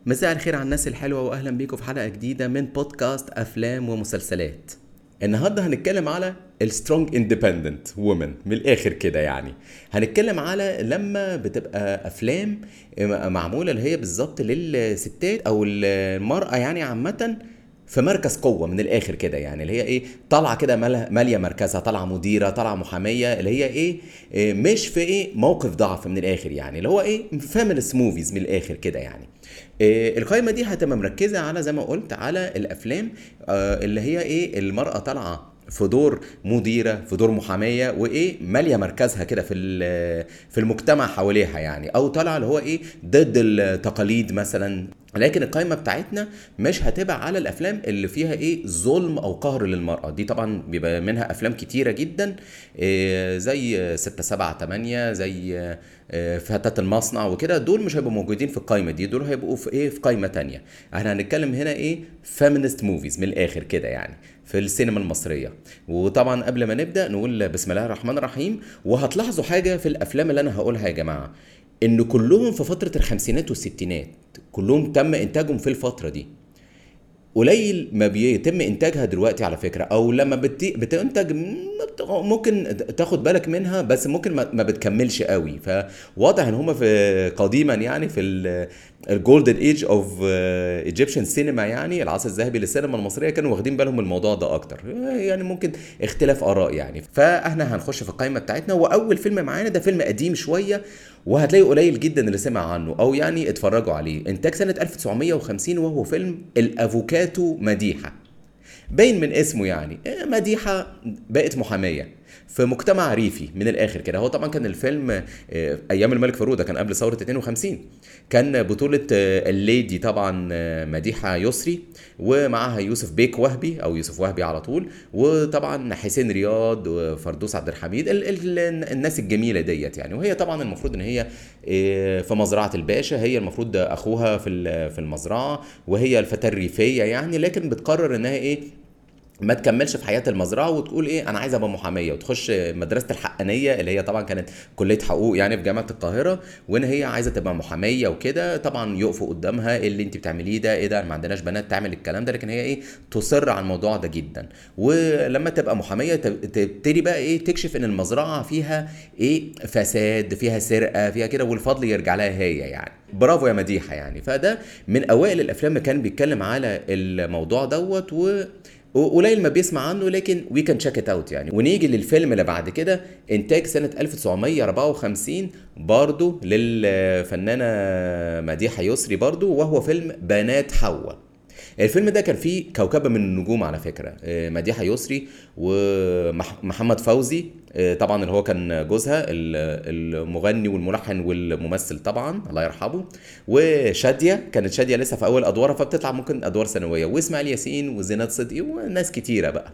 مساء الخير على الناس الحلوة وأهلا بيكم في حلقة جديدة من بودكاست أفلام ومسلسلات النهاردة هنتكلم على السترونج اندبندنت وومن من الآخر كده يعني هنتكلم على لما بتبقى أفلام معمولة اللي هي بالظبط للستات أو المرأة يعني عامة في مركز قوة من الآخر كده يعني اللي هي إيه طالعة كده مالية مركزها طالعة مديرة طالعة محامية اللي هي إيه, إيه مش في إيه موقف ضعف من الآخر يعني اللي هو إيه فيمينست موفيز من الآخر كده يعني إيه القائمة دي هتبقى مركزة على زي ما قلت على الأفلام آه اللي هي إيه المرأة طالعة في دور مديره في دور محاميه وايه ماليه مركزها كده في في المجتمع حواليها يعني او طالعه اللي هو ايه ضد التقاليد مثلا لكن القائمة بتاعتنا مش هتبقى على الأفلام اللي فيها إيه ظلم أو قهر للمرأة دي طبعا بيبقى منها أفلام كتيرة جدا إيه زي ستة سبعة تمانية زي إيه فتاة المصنع وكده دول مش هيبقوا موجودين في القائمة دي دول هيبقوا في إيه في قائمة تانية احنا هنتكلم هنا إيه فيمينست موفيز من الآخر كده يعني في السينما المصرية وطبعا قبل ما نبدأ نقول بسم الله الرحمن الرحيم وهتلاحظوا حاجة في الأفلام اللي أنا هقولها يا جماعة ان كلهم في فتره الخمسينات والستينات كلهم تم انتاجهم في الفتره دي قليل ما بيتم انتاجها دلوقتي على فكره او لما بتنتج ممكن تاخد بالك منها بس ممكن ما بتكملش قوي فواضح ان هم في قديما يعني في الجولدن ايج اوف ايجيبشن سينما يعني العصر الذهبي للسينما المصريه كانوا واخدين بالهم من الموضوع ده اكتر يعني ممكن اختلاف اراء يعني فاحنا هنخش في القائمه بتاعتنا واول فيلم معانا ده فيلم قديم شويه وهتلاقي قليل جدا اللي سمع عنه او يعني اتفرجوا عليه انتاج سنه 1950 وهو فيلم الافوكاتو مديحه باين من اسمه يعني مديحه بقت محاميه في مجتمع ريفي من الاخر كده هو طبعا كان الفيلم ايام الملك فاروق ده كان قبل ثوره 52 كان بطوله الليدي طبعا مديحه يسري ومعاها يوسف بيك وهبي او يوسف وهبي على طول وطبعا حسين رياض وفردوس عبد الحميد ال ال الناس الجميله ديت يعني وهي طبعا المفروض ان هي في مزرعه الباشا هي المفروض اخوها في في المزرعه وهي الفتاه الريفيه يعني لكن بتقرر انها ايه ما تكملش في حياه المزرعه وتقول ايه انا عايزه ابقى محاميه وتخش مدرسه الحقانيه اللي هي طبعا كانت كليه حقوق يعني في جامعه القاهره وان هي عايزه تبقى محاميه وكده طبعا يقفوا قدامها ايه اللي انت بتعمليه ده ايه ده ما عندناش بنات تعمل الكلام ده لكن هي ايه تصر على الموضوع ده جدا ولما تبقى محاميه تبتدي بقى ايه تكشف ان المزرعه فيها ايه فساد فيها سرقه فيها كده والفضل يرجع لها هي يعني برافو يا مديحه يعني فده من اوائل الافلام اللي كان بيتكلم على الموضوع دوت و وقليل ما بيسمع عنه لكن وي كان تشيك ات اوت يعني ونيجي للفيلم اللي بعد كده انتاج سنه 1954 برضه للفنانه مديحه يسري برضه وهو فيلم بنات حواء الفيلم ده كان فيه كوكبه من النجوم على فكره مديحه يسري ومحمد فوزي طبعا اللي هو كان جوزها المغني والملحن والممثل طبعا الله يرحمه وشاديه كانت شاديه لسه في اول ادوارها فبتطلع ممكن ادوار ثانويه واسماعيل ياسين وزينات صدقي وناس كتيره بقى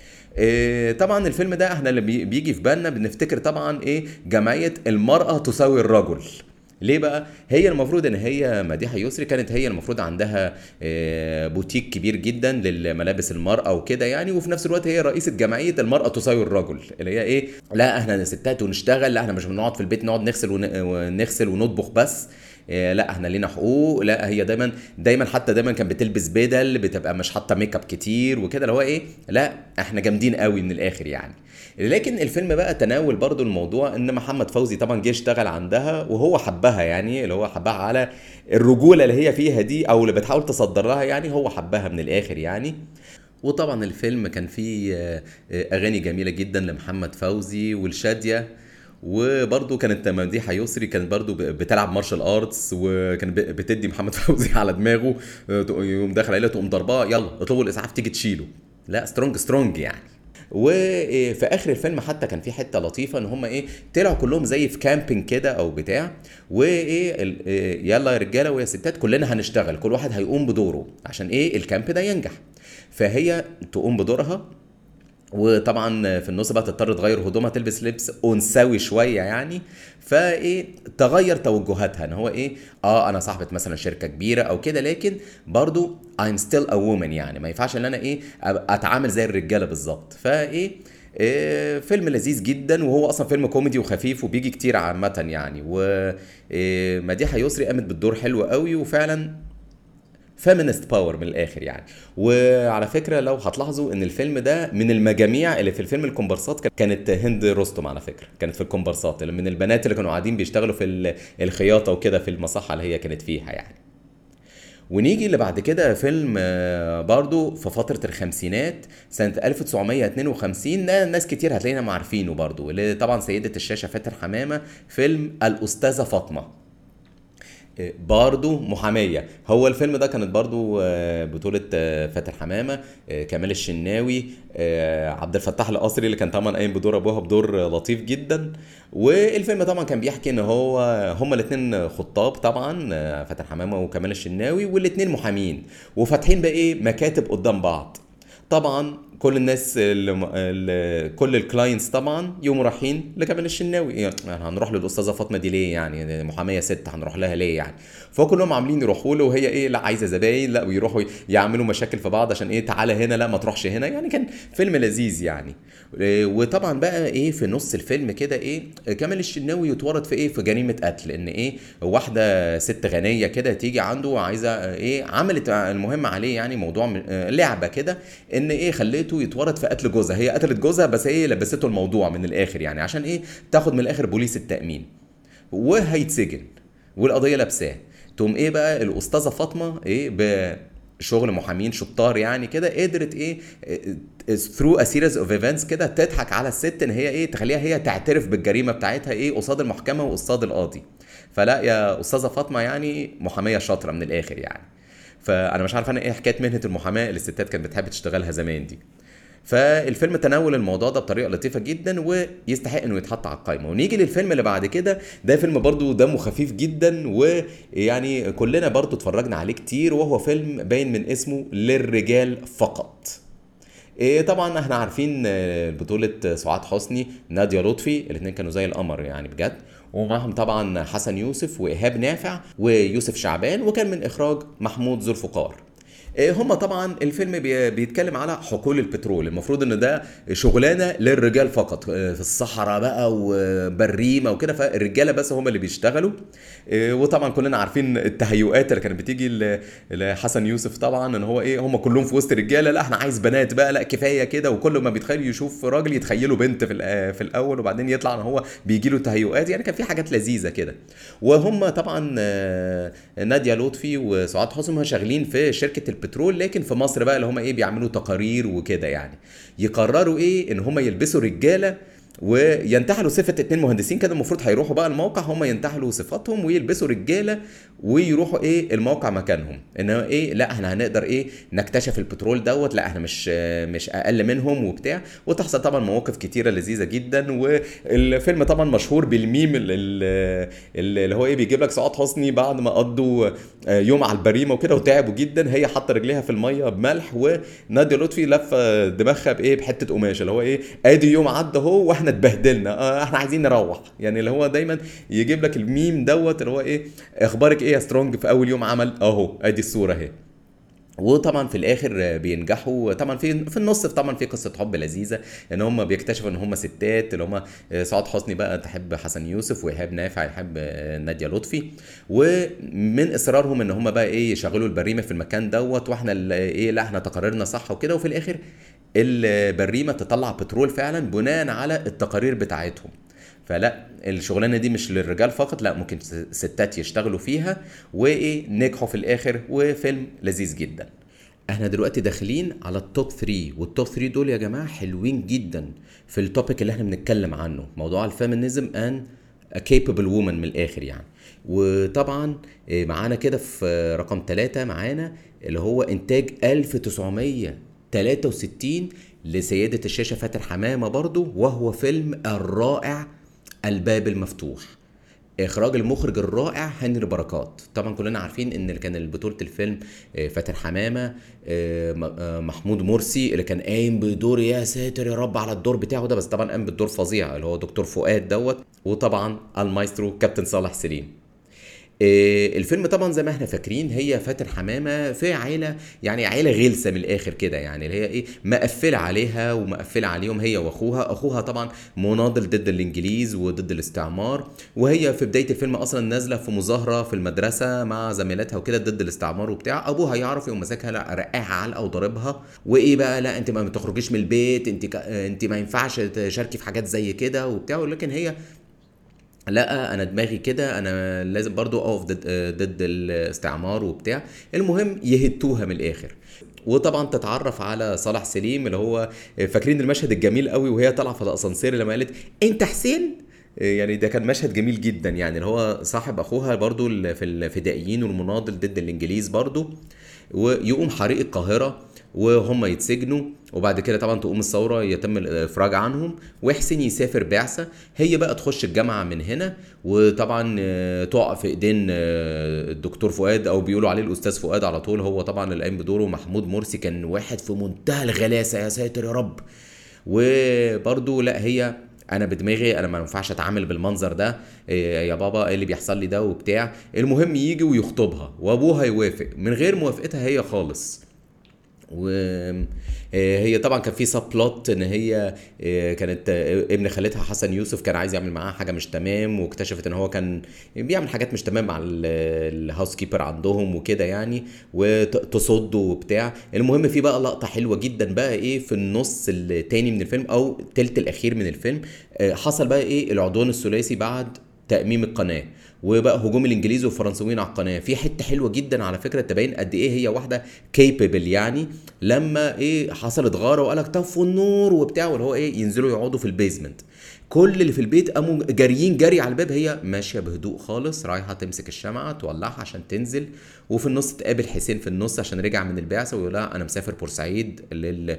طبعا الفيلم ده احنا اللي بيجي في بالنا بنفتكر طبعا ايه جمعيه المراه تساوي الرجل ليه بقى؟ هي المفروض ان هي مديحه يسري كانت هي المفروض عندها بوتيك كبير جدا للملابس المراه وكده يعني وفي نفس الوقت هي رئيسه جمعيه المراه تساوي الرجل اللي هي ايه؟ لا احنا ستات ونشتغل لا احنا مش بنقعد في البيت نقعد نغسل ونغسل ونطبخ بس لا احنا لينا حقوق لا هي دايما دايما حتى دايما كانت بتلبس بدل بتبقى مش حاطه ميك اب كتير وكده اللي هو ايه لا احنا جامدين قوي من الاخر يعني لكن الفيلم بقى تناول برضو الموضوع ان محمد فوزي طبعا جه اشتغل عندها وهو حبها يعني اللي هو حبها على الرجوله اللي هي فيها دي او اللي بتحاول تصدر لها يعني هو حبها من الاخر يعني وطبعا الفيلم كان فيه اغاني جميله جدا لمحمد فوزي والشاديه وبرضه كانت مديحه يسري كانت برضه بتلعب مارشال ارتس وكانت بتدي محمد فوزي على دماغه يقوم داخل عليها تقوم ضرباه يلا اطلبوا الاسعاف تيجي تشيله لا سترونج سترونج يعني وفي اخر الفيلم حتى كان في حته لطيفه ان هم ايه طلعوا كلهم زي في كامبينج كده او بتاع وايه يلا يا رجاله ويا ستات كلنا هنشتغل كل واحد هيقوم بدوره عشان ايه الكامب ده ينجح فهي تقوم بدورها وطبعا في النص بقى تضطر تغير هدومها تلبس لبس انثوي شويه يعني فايه تغير توجهاتها ان هو ايه اه انا صاحبه مثلا شركه كبيره او كده لكن برضو I'm still a woman يعني ما ينفعش ان انا ايه اتعامل زي الرجاله بالظبط فايه إيه فيلم لذيذ جدا وهو اصلا فيلم كوميدي وخفيف وبيجي كتير عامه يعني ومديحه يسري قامت بالدور حلو قوي وفعلا فيمينست باور من الاخر يعني وعلى فكره لو هتلاحظوا ان الفيلم ده من المجاميع اللي في الفيلم الكومبارسات كانت هند رستم على فكره كانت في الكومبارسات من البنات اللي كانوا قاعدين بيشتغلوا في الخياطه وكده في المصحه اللي هي كانت فيها يعني ونيجي اللي بعد كده فيلم آه، برضو في فترة الخمسينات سنة 1952 ده ناس كتير هتلاقينا عارفينه برضو اللي طبعا سيدة الشاشة فاتن حمامة فيلم الأستاذة فاطمة برضو محامية هو الفيلم ده كانت برضو آه، بطولة آه، فاتن حمامة آه، كمال الشناوي عبد الفتاح القصري اللي كان طبعا قايم بدور ابوها بدور لطيف جدا والفيلم طبعا كان بيحكي ان هو هما الاثنين خطاب طبعا فاتن حمامة وكمال الشناوي والاثنين محامين وفاتحين بقى ايه مكاتب قدام بعض طبعا كل الناس اللي كل الكلاينتس طبعا يقوموا رايحين لكمال الشناوي يعني هنروح للاستاذه فاطمه دي ليه يعني محاميه ست هنروح لها ليه يعني فكلهم عاملين يروحوا له وهي ايه لا عايزه زباين لا ويروحوا يعملوا مشاكل في بعض عشان ايه تعالى هنا لا ما تروحش هنا يعني كان فيلم لذيذ يعني وطبعا بقى ايه في نص الفيلم كده ايه كمال الشناوي يتورط في ايه في جريمه قتل ان ايه واحده ست غنيه كده تيجي عنده وعايزه ايه عملت المهم عليه يعني موضوع لعبه كده ان ايه خليته يتورط في قتل جوزها هي قتلت جوزها بس هي لبسته الموضوع من الاخر يعني عشان ايه تاخد من الاخر بوليس التامين وهيتسجن والقضيه لابساه تقوم ايه بقى الاستاذه فاطمه ايه شغل محامين شطار يعني كده قدرت ايه ثرو ا سيريز اوف ايفنتس كده تضحك على الست ان هي ايه تخليها هي تعترف بالجريمه بتاعتها ايه قصاد المحكمه وقصاد القاضي فلا يا استاذه فاطمه يعني محاميه شاطره من الاخر يعني فانا مش عارف انا ايه حكايه مهنه المحاماه اللي الستات كانت بتحب تشتغلها زمان دي فالفيلم تناول الموضوع ده بطريقه لطيفه جدا ويستحق انه يتحط على القائمه ونيجي للفيلم اللي بعد كده ده فيلم برضو دمه خفيف جدا ويعني كلنا برضو اتفرجنا عليه كتير وهو فيلم باين من اسمه للرجال فقط إيه طبعا احنا عارفين آه، بطولة سعاد حسني نادية لطفي الاثنين كانوا زي القمر يعني بجد ومعهم طبعا حسن يوسف وايهاب نافع ويوسف شعبان وكان من اخراج محمود ذو الفقار إيه، هم طبعا الفيلم بيتكلم على حقول البترول المفروض ان ده شغلانه للرجال فقط إيه، في الصحراء بقى وبريمه وكده فالرجاله بس هم اللي بيشتغلوا إيه، وطبعا كلنا عارفين التهيؤات اللي كانت بتيجي لحسن يوسف طبعا ان هو ايه هم كلهم في وسط رجاله لا احنا عايز بنات بقى لا كفايه كده وكل ما بيتخيل يشوف راجل يتخيله بنت في في الاول وبعدين يطلع ان هو بيجي له تهيؤات يعني كان في حاجات لذيذه كده وهم طبعا آه، ناديه لطفي وسعاد حسني شغالين في شركه البترول لكن في مصر بقى اللي هم ايه بيعملوا تقارير وكده يعني يقرروا ايه ان هم يلبسوا رجاله وينتحلوا صفه اتنين مهندسين كده المفروض هيروحوا بقى الموقع هم ينتحلوا صفاتهم ويلبسوا رجاله ويروحوا ايه الموقع مكانهم ان ايه لا احنا هنقدر ايه نكتشف البترول دوت لا احنا مش مش اقل منهم وبتاع وتحصل طبعا مواقف كتيره لذيذه جدا والفيلم طبعا مشهور بالميم اللي هو ايه بيجيب لك سعاد حسني بعد ما قضوا يوم على البريمه وكده وتعبوا جدا هي حاطه رجليها في الميه بملح وناديه لطفي لفه دماغها بايه بحته قماشه اللي هو ايه ادي يوم عدى اهو واحنا اتبهدلنا آه احنا عايزين نروح يعني اللي هو دايما يجيب لك الميم دوت اللي هو ايه اخبارك ايه يا سترونج في اول يوم عمل اهو ادي الصوره اهي وطبعا في الاخر بينجحوا طبعا في في النص طبعا في قصه حب لذيذه ان هم بيكتشفوا ان هم ستات اللي هم سعاد حسني بقى تحب حسن يوسف وايهاب نافع يحب ناديه لطفي ومن اصرارهم ان هم بقى ايه يشغلوا البريمه في المكان دوت واحنا ايه لا احنا تقاريرنا صح وكده وفي الاخر البريمه تطلع بترول فعلا بناء على التقارير بتاعتهم فلا الشغلانه دي مش للرجال فقط لا ممكن ستات يشتغلوا فيها وايه نجحوا في الاخر وفيلم لذيذ جدا احنا دلوقتي داخلين على التوب 3 والتوب 3 دول يا جماعه حلوين جدا في التوبيك اللي احنا بنتكلم عنه موضوع الفيمينيزم ان كيبل وومن من الاخر يعني وطبعا آه، معانا كده في رقم ثلاثة معانا اللي هو انتاج 1963 لسيدة الشاشة فاتن حمامة برضو وهو فيلم الرائع الباب المفتوح اخراج المخرج الرائع هنري بركات طبعا كلنا عارفين ان اللي كان بطوله الفيلم آه، فاتن حمامه آه، آه، محمود مرسي اللي كان قايم بدور يا ساتر يا رب على الدور بتاعه ده بس طبعا قام بالدور فظيع اللي هو دكتور فؤاد دوت وطبعا المايسترو كابتن صالح سليم إيه، الفيلم طبعا زي ما احنا فاكرين هي فاتن حمامه في عيله يعني عيله غلسه من الاخر كده يعني اللي هي ايه مقفله عليها ومقفله عليهم هي واخوها اخوها طبعا مناضل ضد الانجليز وضد الاستعمار وهي في بدايه الفيلم اصلا نازله في مظاهره في المدرسه مع زميلاتها وكده ضد الاستعمار وبتاع ابوها يعرف يقوم ماسكها لا رقاها علقه وضاربها وايه بقى لا انت ما تخرجيش من البيت انت ك... انت ما ينفعش تشاركي في حاجات زي كده وبتاع ولكن هي لا انا دماغي كده انا لازم برضو اقف ضد ضد الاستعمار وبتاع المهم يهتوها من الاخر وطبعا تتعرف على صالح سليم اللي هو فاكرين المشهد الجميل قوي وهي طالعه في الاسانسير لما قالت انت حسين يعني ده كان مشهد جميل جدا يعني اللي هو صاحب اخوها برضو في الفدائيين والمناضل ضد الانجليز برضو ويقوم حريق القاهره وهم يتسجنوا وبعد كده طبعا تقوم الثوره يتم الافراج عنهم وحسين يسافر بعثه هي بقى تخش الجامعه من هنا وطبعا تقع في ايدين الدكتور فؤاد او بيقولوا عليه الاستاذ فؤاد على طول هو طبعا اللي قايم بدوره محمود مرسي كان واحد في منتهى الغلاسه يا ساتر يا رب وبرده لا هي انا بدماغي انا ما ينفعش اتعامل بالمنظر ده يا بابا ايه اللي بيحصل لي ده وبتاع المهم يجي ويخطبها وابوها يوافق من غير موافقتها هي خالص وهي طبعا كان في سب بلوت ان هي كانت ابن خالتها حسن يوسف كان عايز يعمل معاها حاجه مش تمام واكتشفت ان هو كان بيعمل حاجات مش تمام مع الهاوس كيبر عندهم وكده يعني وتصده وبتاع المهم في بقى لقطه حلوه جدا بقى ايه في النص التاني من الفيلم او التلت الاخير من الفيلم حصل بقى ايه العدوان الثلاثي بعد تأميم القناة وبقى هجوم الانجليز والفرنسويين على القناه في حته حلوه جدا على فكره تبين قد ايه هي واحده كيبل يعني لما ايه حصلت غاره وقال لك طفوا النور وبتاع واللي هو ايه ينزلوا يقعدوا في البيزمنت كل اللي في البيت قاموا جاريين جري على الباب هي ماشيه بهدوء خالص رايحه تمسك الشمعه تولعها عشان تنزل وفي النص تقابل حسين في النص عشان رجع من البعثه ويقول لها انا مسافر بورسعيد لل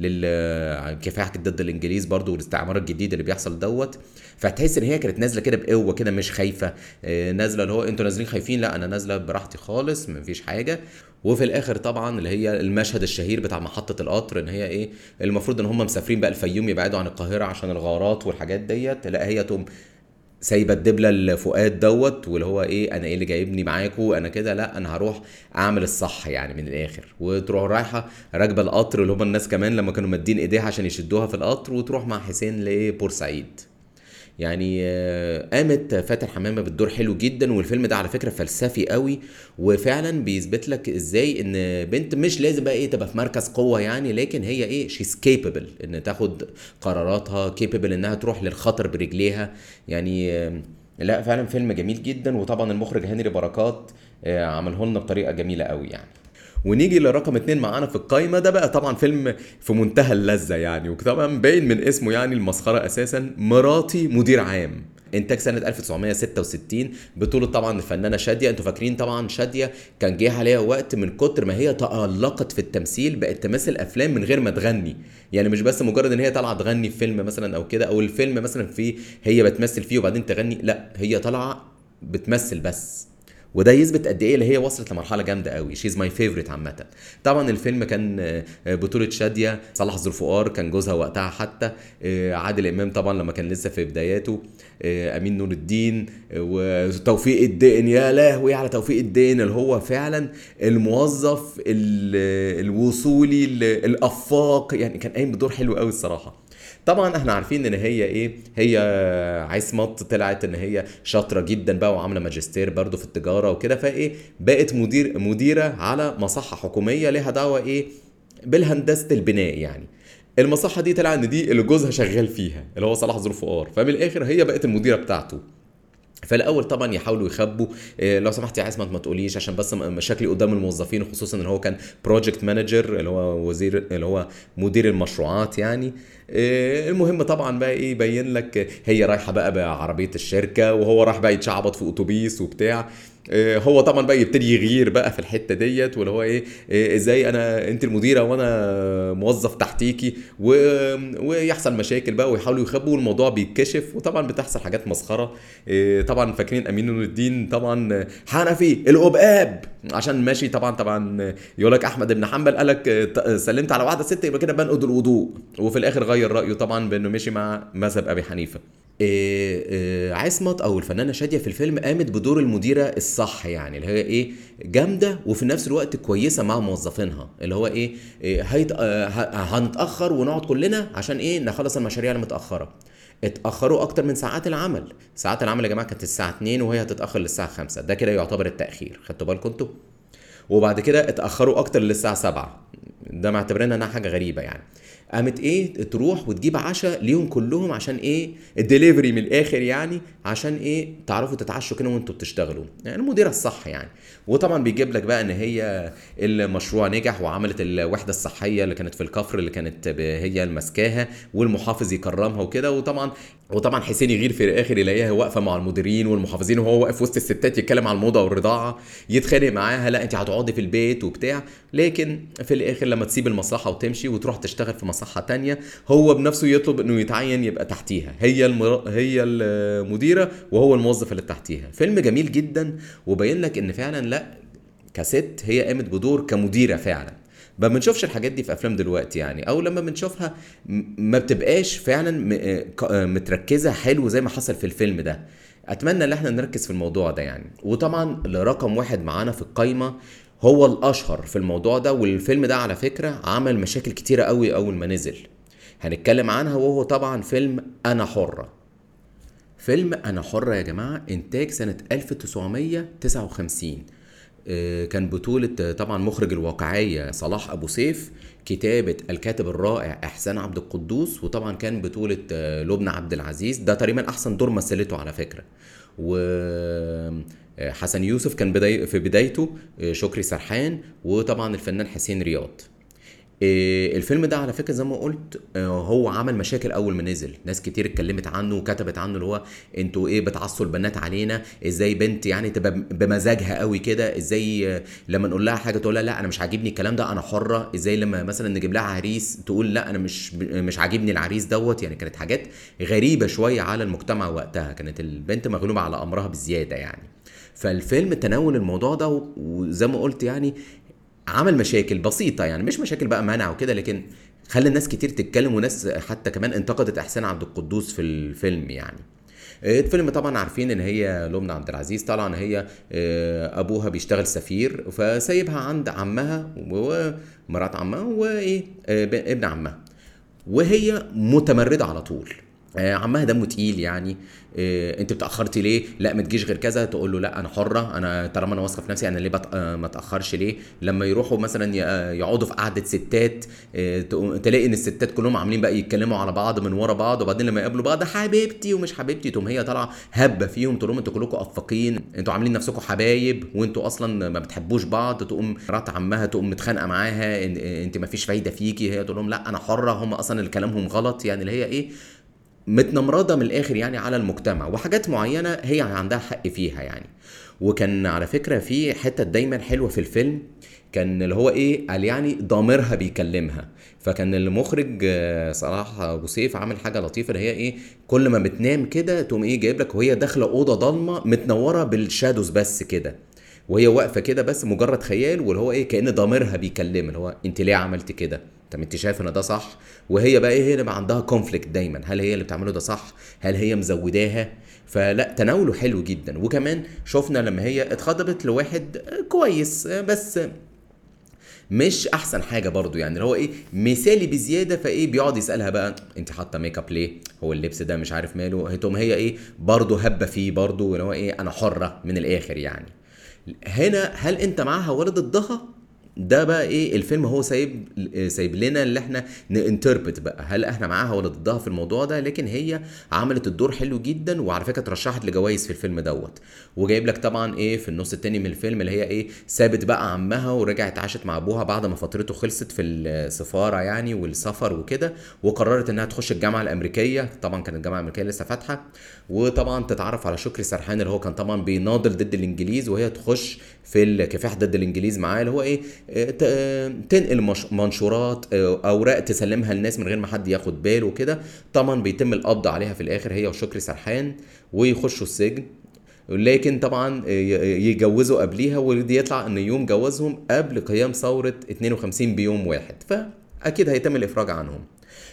للكفاح ضد الانجليز برضو والاستعمار الجديد اللي بيحصل دوت فتحس ان هي كانت نازله كده بقوه كده مش خايفه نازله اللي هو انتوا نازلين خايفين لا انا نازله براحتي خالص مفيش حاجه وفي الاخر طبعا اللي هي المشهد الشهير بتاع محطه القطر ان هي ايه المفروض ان هم مسافرين بقى الفيوم يبعدوا عن القاهره عشان الغارات والحاجات ديت لا هي تقوم سايبه الدبله لفؤاد دوت واللي هو ايه انا ايه اللي جايبني معاكو انا كده لا انا هروح اعمل الصح يعني من الاخر وتروح رايحه راكبه القطر اللي هم الناس كمان لما كانوا مادين ايديها عشان يشدوها في القطر وتروح مع حسين لبورسعيد يعني قامت فاتن حمامه بالدور حلو جدا والفيلم ده على فكره فلسفي قوي وفعلا بيثبت لك ازاي ان بنت مش لازم بقى ايه تبقى في مركز قوه يعني لكن هي ايه شيز كيبل ان تاخد قراراتها كيبل انها تروح للخطر برجليها يعني لا فعلا فيلم جميل جدا وطبعا المخرج هنري بركات عمله لنا بطريقه جميله قوي يعني ونيجي لرقم اتنين معانا في القايمة ده بقى طبعا فيلم في منتهى اللذة يعني وطبعا باين من اسمه يعني المسخرة أساسا مراتي مدير عام انتاج سنه 1966 بطوله طبعا الفنانه شاديه انتوا فاكرين طبعا شاديه كان جه عليها وقت من كتر ما هي تالقت في التمثيل بقت تمثل افلام من غير ما تغني يعني مش بس مجرد ان هي طالعه تغني في فيلم مثلا او كده او الفيلم مثلا فيه هي بتمثل فيه وبعدين تغني لا هي طالعه بتمثل بس وده يثبت قد ايه اللي هي وصلت لمرحله جامده قوي شيز ماي فيفورت عامه طبعا الفيلم كان بطوله شاديه صلاح ذوالفقار كان جوزها وقتها حتى عادل امام طبعا لما كان لسه في بداياته امين نور الدين وتوفيق الدين يا لهوي على توفيق الدين اللي هو فعلا الموظف الوصولي الافاق يعني كان قايم بدور حلو قوي الصراحه طبعا احنا عارفين ان هي ايه هي عصمت طلعت ان هي شاطره جدا بقى وعامله ماجستير برضو في التجاره وكده فايه بقت مدير مديره على مصحه حكوميه ليها دعوه ايه بالهندسه البناء يعني المصحه دي طلع ان دي اللي جوزها شغال فيها اللي هو صلاح ذوالفقار فمن الاخر هي بقت المديره بتاعته فالاول طبعا يحاولوا يخبوا إيه لو سمحت يا عصمت ما تقوليش عشان بس مشاكلي قدام الموظفين خصوصا ان هو كان بروجكت مانجر اللي هو وزير اللي هو مدير المشروعات يعني إيه المهم طبعا بقى ايه يبين لك هي رايحه بقى بعربيه الشركه وهو راح بقى يتشعبط في اتوبيس وبتاع هو طبعا بقى يبتدي يغير بقى في الحته ديت واللي هو ايه, إيه ازاي انا انت المديره وانا موظف تحتيكي و... ويحصل مشاكل بقى ويحاولوا يخبوا والموضوع بيتكشف وطبعا بتحصل حاجات مسخره إيه طبعا فاكرين امين نور الدين طبعا حنفي القباب عشان ماشي طبعا طبعا يقول لك احمد بن حنبل قال لك سلمت على واحده ست يبقى كده بنقض الوضوء وفي الاخر غير رايه طبعا بانه مشي مع مذهب ابي حنيفه إيه إيه عصمت او الفنانه شاديه في الفيلم قامت بدور المديره الصح يعني اللي هي ايه جامده وفي نفس الوقت كويسه مع موظفينها اللي هو ايه, إيه هيت آه هنتاخر ونقعد كلنا عشان ايه نخلص المشاريع المتاخره اتاخروا اكتر من ساعات العمل ساعات العمل يا جماعه كانت الساعه 2 وهي هتتاخر للساعه 5 ده كده يعتبر التاخير خدتوا بالكم انتوا وبعد كده اتاخروا اكتر للساعه 7 ده معتبرينها انها حاجه غريبه يعني قامت ايه تروح وتجيب عشاء ليهم كلهم عشان ايه الدليفري من الاخر يعني عشان ايه تعرفوا تتعشوا كده وانتوا بتشتغلوا يعني المديره الصح يعني وطبعا بيجيب لك بقى ان هي المشروع نجح وعملت الوحده الصحيه اللي كانت في الكفر اللي كانت هي المسكاها والمحافظ يكرمها وكده وطبعا وطبعا حسين يغير في الاخر يلاقيها واقفه مع المديرين والمحافظين وهو واقف وسط الستات يتكلم عن الموضه والرضاعه يتخانق معاها لا انت هتقعدي في البيت وبتاع لكن في الاخر لما تسيب المصلحه وتمشي وتروح تشتغل في مصحه تانية هو بنفسه يطلب انه يتعين يبقى تحتيها هي المر... هي المديره وهو الموظف اللي تحتيها فيلم جميل جدا وبين لك ان فعلا لا كست هي قامت بدور كمديره فعلا ما بنشوفش الحاجات دي في افلام دلوقتي يعني او لما بنشوفها ما بتبقاش فعلا متركزه حلو زي ما حصل في الفيلم ده اتمنى ان احنا نركز في الموضوع ده يعني وطبعا رقم واحد معانا في القايمه هو الاشهر في الموضوع ده والفيلم ده على فكره عمل مشاكل كتيره قوي اول ما نزل هنتكلم عنها وهو طبعا فيلم انا حره فيلم انا حره يا جماعه انتاج سنه 1959 كان بطولة طبعا مخرج الواقعية صلاح أبو سيف كتابة الكاتب الرائع إحسان عبد القدوس وطبعا كان بطولة لبنى عبد العزيز ده تقريبا أحسن دور مثلته على فكرة و حسن يوسف كان بداي في بدايته شكري سرحان وطبعا الفنان حسين رياض الفيلم ده على فكره زي ما قلت هو عمل مشاكل اول ما نزل ناس كتير اتكلمت عنه وكتبت عنه اللي هو انتوا ايه بتعصوا البنات علينا ازاي بنت يعني تبقى بمزاجها قوي كده ازاي لما نقول لها حاجه تقول لها لا انا مش عاجبني الكلام ده انا حره ازاي لما مثلا نجيب لها عريس تقول لا انا مش مش عاجبني العريس دوت يعني كانت حاجات غريبه شويه على المجتمع وقتها كانت البنت مغلوبه على امرها بزياده يعني فالفيلم تناول الموضوع ده وزي ما قلت يعني عمل مشاكل بسيطه يعني مش مشاكل بقى منع وكده لكن خلى الناس كتير تتكلم وناس حتى كمان انتقدت احسان عبد القدوس في الفيلم يعني الفيلم طبعا عارفين ان هي لبنى عبد العزيز طبعا هي ابوها بيشتغل سفير فسايبها عند عمها ومرات عمها وايه ابن عمها وهي متمرده على طول عمها دمه تقيل يعني إيه انت بتاخرتي ليه لا ما تجيش غير كذا تقول له لا انا حره انا طالما انا واثقه في نفسي انا ليه بت... ما اتاخرش ليه لما يروحوا مثلا يقعدوا في قعده ستات إيه تلاقي ان الستات كلهم عاملين بقى يتكلموا على بعض من ورا بعض وبعدين لما يقابلوا بعض حبيبتي ومش حبيبتي تقوم هي طالعه هبه فيهم تقول لهم انتوا كلكم افاقين انتوا عاملين نفسكم حبايب وانتوا اصلا ما بتحبوش بعض تقوم مرات عمها تقوم متخانقه معاها إن انت ما فيش فايده فيكي هي تقول لهم لا انا حره هم اصلا اللي كلامهم غلط يعني اللي هي ايه متنمرضه من الاخر يعني على المجتمع وحاجات معينه هي عندها حق فيها يعني وكان على فكره في حته دايما حلوه في الفيلم كان اللي هو ايه قال يعني ضامرها بيكلمها فكان المخرج صلاح ابو سيف عامل حاجه لطيفه اللي هي ايه كل ما بتنام كده تقوم ايه جايب لك وهي داخله اوضه ضلمه متنوره بالشادوز بس كده وهي واقفه كده بس مجرد خيال واللي هو ايه كان ضامرها بيكلمها اللي هو انت ليه عملت كده طب انت شايف ان ده صح وهي بقى ايه هي اللي عندها كونفليكت دايما هل هي اللي بتعمله ده صح هل هي مزوداها فلا تناوله حلو جدا وكمان شفنا لما هي اتخطبت لواحد كويس بس مش احسن حاجه برضو يعني اللي هو ايه مثالي بزياده فايه بيقعد يسالها بقى انت حاطه ميك اب ليه هو اللبس ده مش عارف ماله هتقوم هي ايه برضو هبه فيه برضو اللي هو ايه انا حره من الاخر يعني هنا هل انت معاها ولا ضدها ده بقى ايه الفيلم هو سايب سايب لنا اللي احنا نانتربت بقى هل احنا معاها ولا ضدها في الموضوع ده لكن هي عملت الدور حلو جدا وعلى فكره اترشحت لجوائز في الفيلم دوت وجايب لك طبعا ايه في النص التاني من الفيلم اللي هي ايه سابت بقى عمها ورجعت عاشت مع ابوها بعد ما فترته خلصت في السفاره يعني والسفر وكده وقررت انها تخش الجامعه الامريكيه طبعا كانت الجامعه الامريكيه لسه فاتحه وطبعا تتعرف على شكري سرحان اللي هو كان طبعا بيناضل ضد الانجليز وهي تخش في الكفاح ضد الانجليز معاه اللي هو ايه تنقل منشورات اوراق تسلمها للناس من غير ما حد ياخد باله وكده طبعا بيتم القبض عليها في الاخر هي وشكري سرحان ويخشوا السجن لكن طبعا يجوزوا قبليها ودي يطلع ان يوم جوازهم قبل قيام ثوره 52 بيوم واحد فاكيد هيتم الافراج عنهم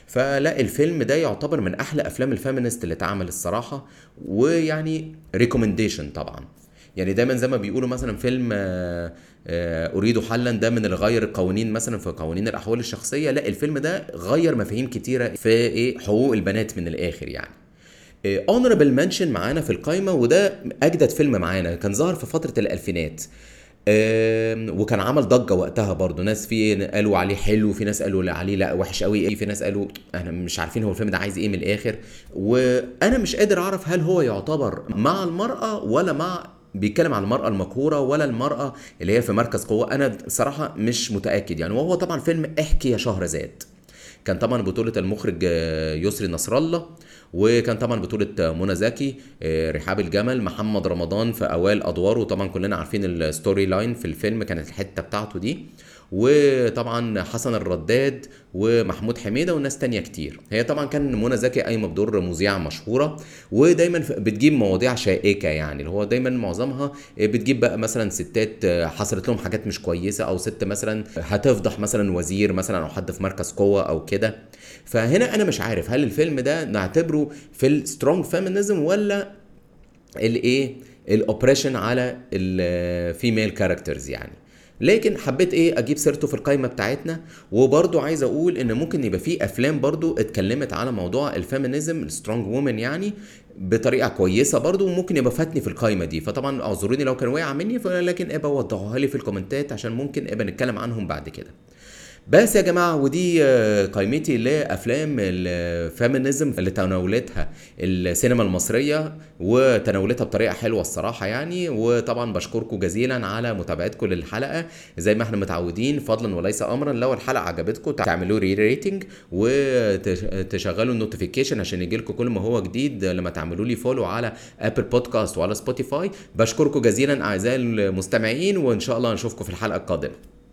فلا الفيلم ده يعتبر من احلى افلام الفيمينست اللي اتعمل الصراحه ويعني ريكومنديشن طبعا يعني دايما زي ما بيقولوا مثلا فيلم آه، آه، اريد حلا ده من اللي غير القوانين مثلا في قوانين الاحوال الشخصيه لا الفيلم ده غير مفاهيم كتيره في ايه حقوق البنات من الاخر يعني اونربل منشن معانا في القايمه وده اجدد فيلم معانا كان ظهر في فتره الالفينات آم، وكان عمل ضجه وقتها برضو ناس في قالوا عليه حلو في ناس قالوا لا عليه لا وحش قوي في ناس قالوا احنا مش عارفين هو الفيلم ده عايز ايه من الاخر وانا مش قادر اعرف هل هو يعتبر مع المراه ولا مع بيتكلم عن المرأة المقهورة ولا المرأة اللي هي في مركز قوة أنا صراحة مش متأكد يعني وهو طبعا فيلم احكي يا شهرزاد كان طبعا بطولة المخرج آه، يسري نصر الله وكان طبعا بطولة آه، منى زكي آه، رحاب الجمل محمد رمضان في أوائل أدواره طبعا كلنا عارفين الستوري لاين في الفيلم كانت الحتة بتاعته دي وطبعا حسن الرداد ومحمود حميدة وناس تانية كتير هي طبعا كان منى زكي قايمة بدور مذيعة مشهورة ودايما ف- بتجيب مواضيع شائكة يعني اللي هو دايما معظمها بتجيب بقى مثلا ستات حصلت لهم حاجات مش كويسة او ست مثلا هتفضح مثلا وزير مثلا او حد في مركز قوة او كده فهنا انا مش عارف هل الفيلم ده نعتبره في السترونج فيمينيزم ولا الايه الاوبريشن على الفيميل كاركترز يعني لكن حبيت ايه اجيب سيرته في القائمه بتاعتنا وبرضو عايز اقول ان ممكن يبقى في افلام برضو اتكلمت على موضوع الفيمينيزم السترونج وومن يعني بطريقه كويسه برضو وممكن يبقى فاتني في القائمه دي فطبعا اعذروني لو كان واقع مني لكن ابقى وضحوها لي في الكومنتات عشان ممكن ابقى نتكلم عنهم بعد كده بس يا جماعة ودي آه، قائمتي لأفلام الفيمينيزم اللي تناولتها السينما المصرية وتناولتها بطريقة حلوة الصراحة يعني وطبعا بشكركم جزيلا على متابعتكم للحلقة زي ما احنا متعودين فضلا وليس أمرا لو الحلقة عجبتكم تعملوا ري ريتنج وتشغلوا النوتيفيكيشن عشان يجيلكم كل ما هو جديد لما تعملوا لي فولو على ابل بودكاست وعلى سبوتيفاي بشكركم جزيلا أعزائي المستمعين وإن شاء الله نشوفكم في الحلقة القادمة